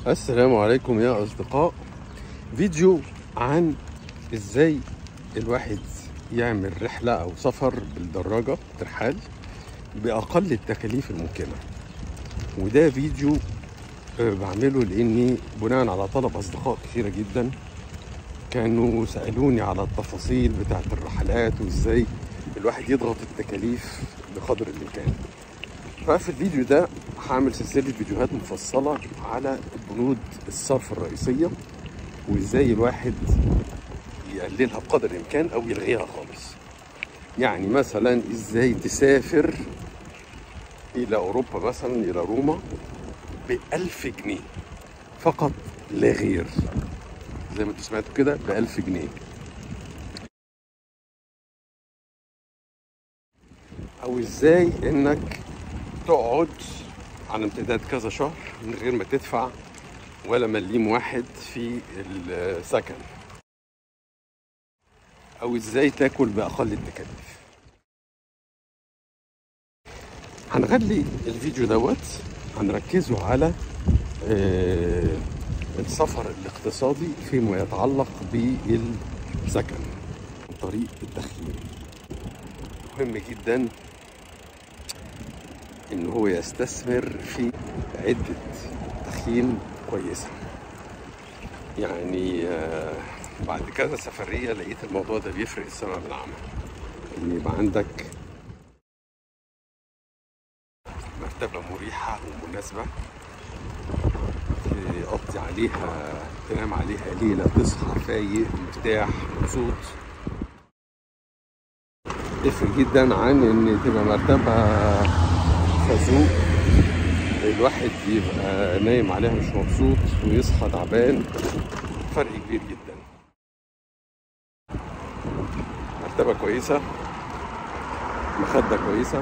السلام عليكم يا أصدقاء فيديو عن إزاي الواحد يعمل رحلة أو سفر بالدراجة ترحال بأقل التكاليف الممكنة وده فيديو آه، بعمله لأني بناء على طلب أصدقاء كثيرة جدا كانوا سألوني على التفاصيل بتاعة الرحلات وإزاي الواحد يضغط التكاليف بقدر الإمكان ففي الفيديو ده هعمل سلسلة فيديوهات مفصلة على بنود الصرف الرئيسية وازاي الواحد يقللها بقدر الامكان او يلغيها خالص يعني مثلا ازاي تسافر الى اوروبا مثلا الى روما بألف جنيه فقط لا غير زي ما انتوا سمعتوا كده بألف جنيه او ازاي انك تقعد على امتداد كذا شهر من غير ما تدفع ولا مليم واحد في السكن او ازاي تاكل باقل التكاليف هنخلي الفيديو دوت هنركزه على آه، السفر الاقتصادي فيما يتعلق بالسكن عن طريق التخييم مهم جدا ان هو يستثمر في عدة تخييم كويسة يعني آه، بعد كذا سفرية لقيت الموضوع ده بيفرق السماء بالعمى ان يبقى عندك مرتبة مريحة ومناسبة تقضي عليها تنام عليها ليلة تصحى فايق مرتاح مبسوط تفرق جدا عن ان تبقى مرتبة خازوق الواحد يبقى نايم عليها مش مبسوط ويصحى تعبان فرق كبير جدا مرتبة كويسة مخدة كويسة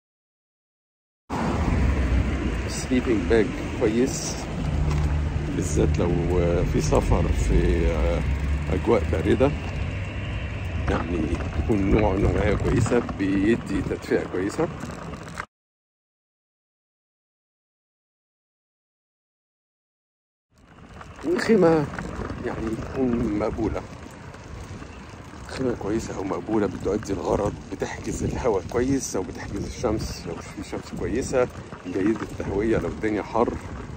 سليبنج باج كويس بالذات لو في سفر في أجواء باردة يعني يكون نوع نوعية كويسة بيدي تدفئة كويسة الخيمة يعني تكون مقبولة خيمة كويسة أو مقبولة بتؤدي الغرض بتحجز الهواء كويس أو بتحجز الشمس لو في شمس كويسة جيدة التهوية لو الدنيا حر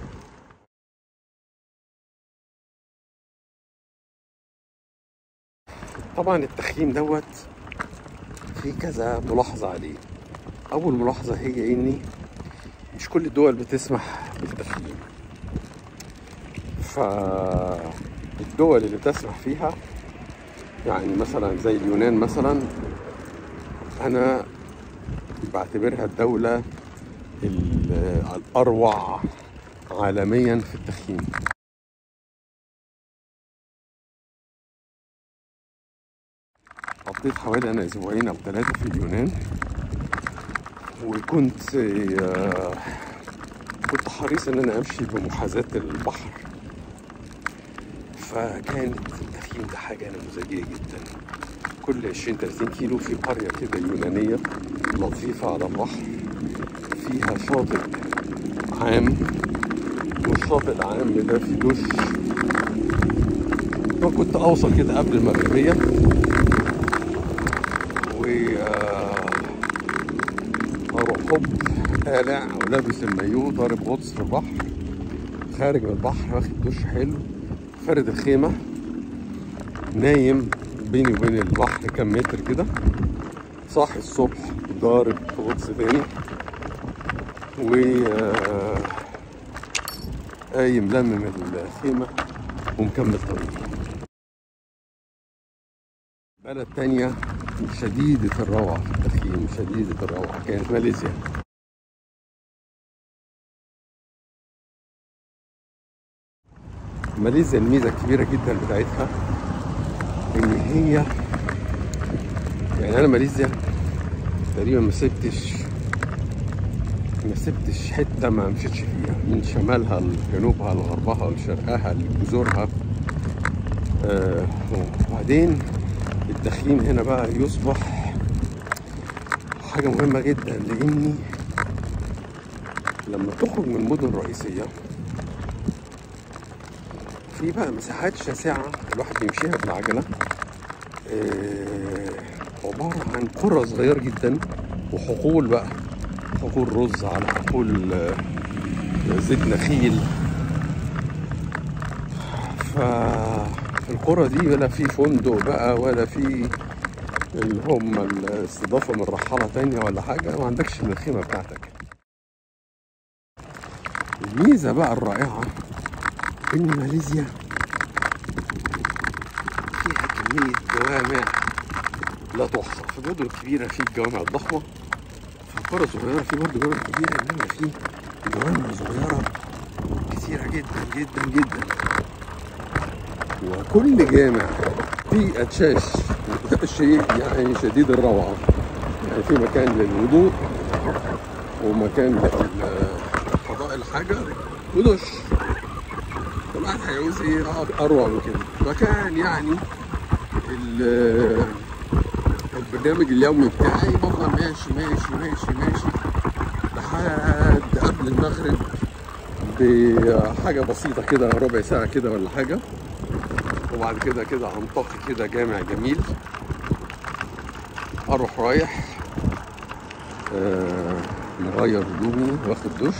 طبعا التخييم دوت في كذا ملاحظة عليه أول ملاحظة هي إني مش كل الدول بتسمح بالتخييم فالدول اللي بتسمح فيها يعني مثلا زي اليونان مثلا انا بعتبرها الدولة ال- الأروع عالميا في التخييم قضيت حوالي أنا أسبوعين أو ثلاثة في اليونان وكنت آه، كنت حريص إن أنا أمشي بمحاذاة البحر فكانت التخييم ده حاجة نموذجية جدا كل 20 30 كيلو في قرية كده يونانية لطيفة على البحر فيها شاطئ عام والشاطئ العام ده في دش فكنت أوصل كده قبل المغربية و آه، أروح حب قالع ولابس المايو ضارب غطس في البحر خارج من البحر واخد دش حلو فرد الخيمة نايم بيني وبين البحر كام متر كده صاحي الصبح ضارب غطس تاني و آه، قايم لمم الخيمة ومكمل طريقي بلد تانية شديدة الروعة في التخييم شديدة الروعة كانت ماليزيا ماليزيا الميزة الكبيرة جدا بتاعتها إن هي يعني أنا ماليزيا تقريبا ما سبتش ما سبتش حتة ما مشيتش فيها من شمالها لجنوبها لغربها لشرقها لجزرها آه وبعدين التخييم هنا بقى يصبح حاجة مهمة جدا لأني لما تخرج من المدن الرئيسية في بقى مساحات شاسعة الواحد يمشيها بالعجلة آه، عبارة عن قرى صغيرة جدا وحقول بقى حقول رز على حقول آه، زيت نخيل ففي القرى دي ولا في فندق بقى ولا في اللي هم الاستضافة من رحالة تانية ولا حاجة ما عندكش من الخيمة بتاعتك الميزة بقى الرائعة إن ماليزيا فيها كمية جوامع لا تحصى في المدن الكبيرة في الجوامع الضخمة في القرى الصغيرة في برضه جوامع كبيرة إنما في جوامع صغيرة كثيرة جدا جدا جدا وكل جامع فيه أتشاش شيء يعني شديد الروعة يعني في مكان للوضوء ومكان لقضاء الحاجة ودش الواحد هيعوز ايه اروع من كده فكان يعني ال- البرنامج اليومي بتاعي بفضل ماشي ماشي ماشي ماشي لحد قبل المغرب بحاجة بسيطة كده ربع ساعة كده ولا حاجة وبعد كده كده انطقي كده جامع جميل اروح رايح آه مغير هدومي واخد دش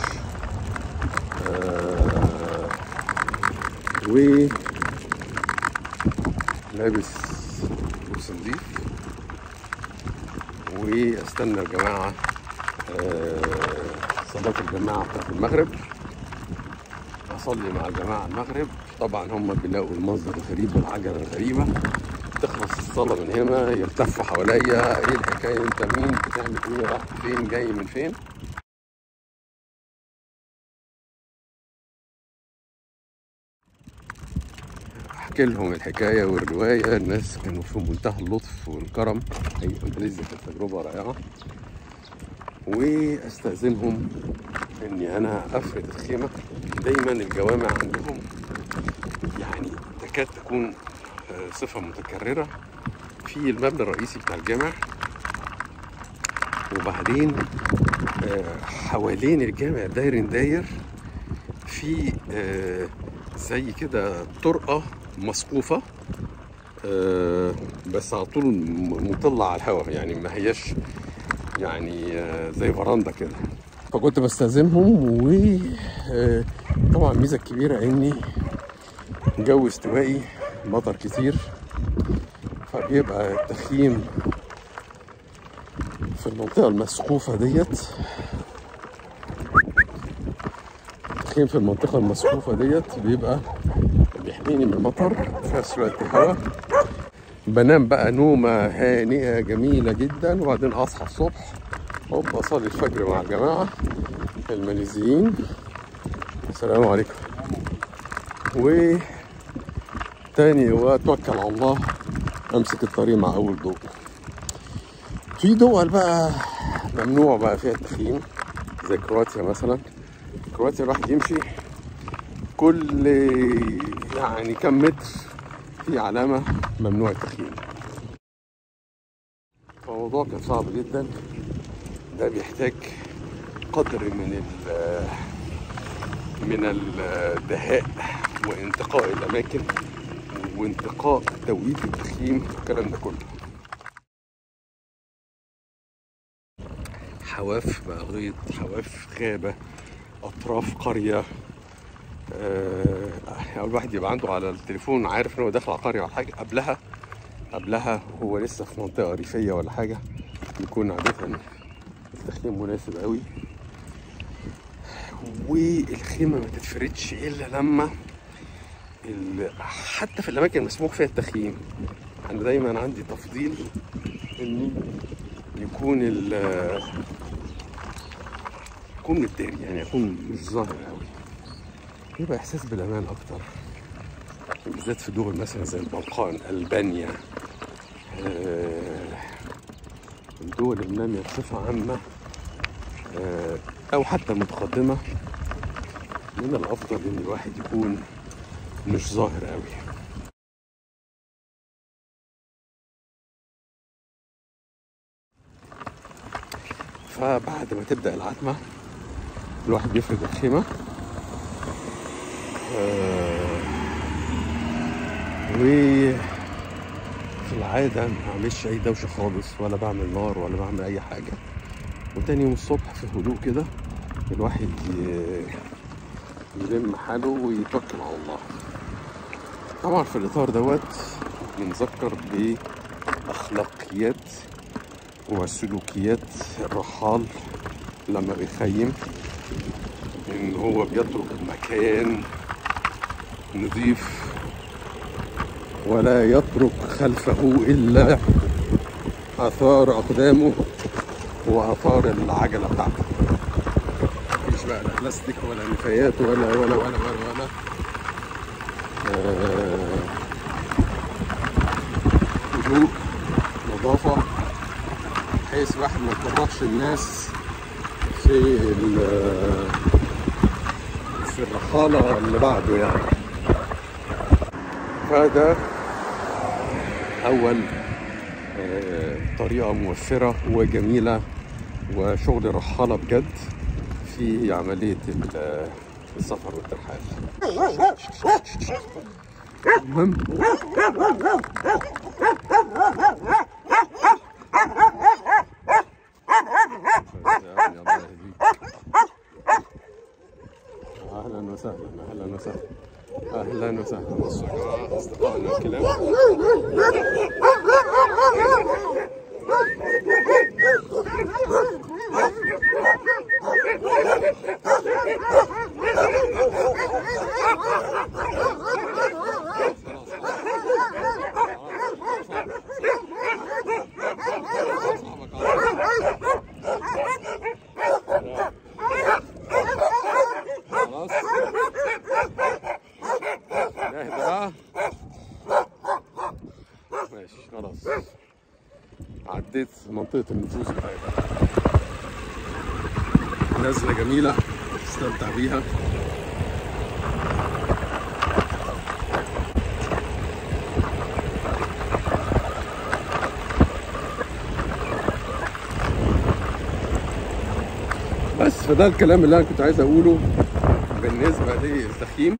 آه و لابس لبس نضيف واستنى الجماعة آه صلاة الجماعة بتاعت المغرب اصلي مع الجماعة المغرب طبعا هم بيلاقوا المنظر الغريب والعجلة الغريبة تخلص الصلاة من هنا يلتفوا حواليا ايه الحكاية انت مين بتعمل ايه رايح فين جاي من فين احكي لهم الحكاية والرواية الناس كانوا في منتهى اللطف والكرم هي ماليزيا كانت تجربة رائعة واستأذنهم اني انا افرد الخيمة دايما الجوامع عندهم يعني تكاد تكون آه، صفة متكررة في المبنى الرئيسي بتاع الجامع وبعدين آه، حوالين الجامع داير داير في آه، زي كده طرقة مسقوفة آه، بس على طول م- مطلة على الهواء يعني ما هياش يعني آه، زي فراندا كده فكنت بستأذنهم وطبعا الميزة الكبيرة اني جو استوائي مطر كتير فبيبقى التخييم في المنطقة المسقوفة ديت التخييم في المنطقة المسقوفة ديت بيبقى بيحميني من المطر في نفس الوقت هواء بنام بقى نومة هانئة جميلة جدا وبعدين أصحى الصبح هوب أصلي الفجر مع الجماعة الماليزيين السلام عليكم و تاني واتوكل على الله امسك الطريق مع اول ضوء في دول بقى ممنوع بقى فيها التخييم زي كرواتيا مثلا كرواتيا الواحد يمشي كل يعني كم متر في علامة ممنوع التخييم الموضوع كان صعب جدا ده بيحتاج قدر من ال من الدهاء وانتقاء الأماكن وانتقاء توقيت التخييم والكلام ده كله حواف بقى غيط حواف غابة أطراف قرية آه يعني الواحد يبقى عنده على التليفون عارف ان هو داخل على قرية ولا حاجة قبلها قبلها هو لسه في منطقة ريفية ولا حاجة يكون عادة التخييم مناسب قوي والخيمة ما تتفردش إلا لما ال- حتى في الأماكن المسموح فيها التخييم أنا دايما عندي تفضيل إن يكون ال يكون متداري يعني يكون مش ظاهر قوي يبقى إحساس بالأمان أكتر بالذات في دول مثلا زي البلقان ألبانيا آه، الدول النامية بصفة عامة آه، أو حتى المتقدمة من الأفضل إن الواحد يكون مش ظاهر قوي فبعد ما تبدأ العتمة الواحد بيفرد الخيمة آه، و في العادة ما بعملش أي دوشة خالص ولا بعمل نار ولا بعمل أي حاجة وتاني يوم الصبح في هدوء كده الواحد ي- يلم حاله ويتوكل على الله طبعا في الإطار دوت بنذكر بأخلاقيات وسلوكيات الرحال لما بيخيم إن هو بيترك مكان نظيف ولا يترك خلفه إلا آثار أقدامه وآثار العجلة بتاعته مفيش بقى لا بلاستيك ولا نفايات ولا ولا ولا ولا ولا آه، هدوء نظافة بحيث الواحد ما يفرطش الناس في ال- في الرحالة اللي بعده يعني فده أول آه، طريقة موفرة وجميلة وشغل رحالة بجد في عملية ال- السفر والترحال المهم يعني الله يهديك. اهلا وسهلا اهلا وسهلا اهلا وسهلا أصدقاء- اصدقائنا الكلاب خلاص نهدى بقى ماشي خلاص عديت منطقة النفوذ بتاعتها نزلة جميلة استمتع بيها بس فده الكلام اللي انا كنت عايز اقوله بالنسبة للتخييم